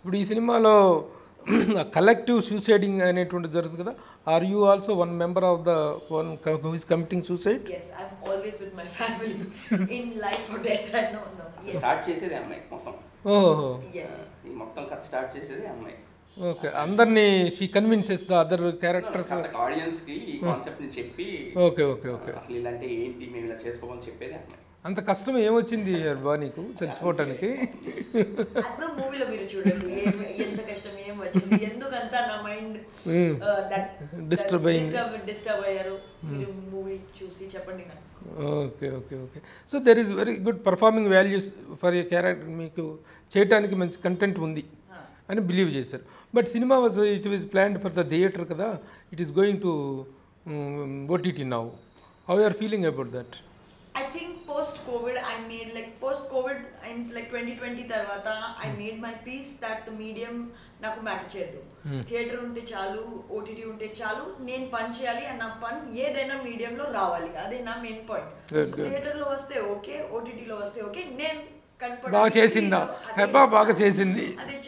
ఇప్పుడు ఈ సినిమాలో కలెక్టివ్ సూసైడింగ్ అనేటువంటి జరుగుతుంది కదా are you also one member of the one is committing suicide Yes, I'm always with my family. In life or death, I know. No. Yes. Start చేసేది అమ్మాయి మొత్తం ఓహో Yes. ఈ మొత్తం కథ స్టార్ట్ చేసేది అమ్మాయి ఓకే అందరినీ she convinces the other characters audience కి ఈ కాన్సెప్ట్ ని చెప్పి ఓకే ఓకే ఓకే అసలు ఇలాంటి ఏంటి మేము ఇలా చేసుకోమని చెప్పేది అమ్మాయి అంత కష్టం ఏమొచ్చింది బా నీకు చచ్చిపోవటానికి అప్పుడు మూవీలో మీరు చూడండి ఏం ఎంత కష్టం ఏం వచ్చింది ఎందుకంతా నా మైండ్ Hmm. Disturb అయింది. డిస్టర్బ్ డిస్టర్బ్ అయ్యారు మీరు మూవీ చూసి చెప్పండి నాకు okay okay okay so there is very good performing values for a character మీకు చేయటానికి మంచి కంటెంట్ ఉంది అని బిలీవ్ చేశారు but cinema was it was planned for the theatre కదా it is going to OTT now how are feeling about that I think post covid I made like post covid and like twenty twenty తర్వాత I made my piece that medium నాకు matter చేయదు theatre ఉంటే చాలు OTT ఉంటే చాలు నేను పని చేయాలి అన్న పని ఏదైనా మీడియంలో రావాలి అదే నా మెయిన్ పాయింట్ Good, good. థియేటర్లో వస్తే ఓకే ఓటీటీలో వస్తే ఓకే నేను కనపడాలి బాగా చేసిందా screen లో. అదే హెబ్బా బాగా చేసింది అదే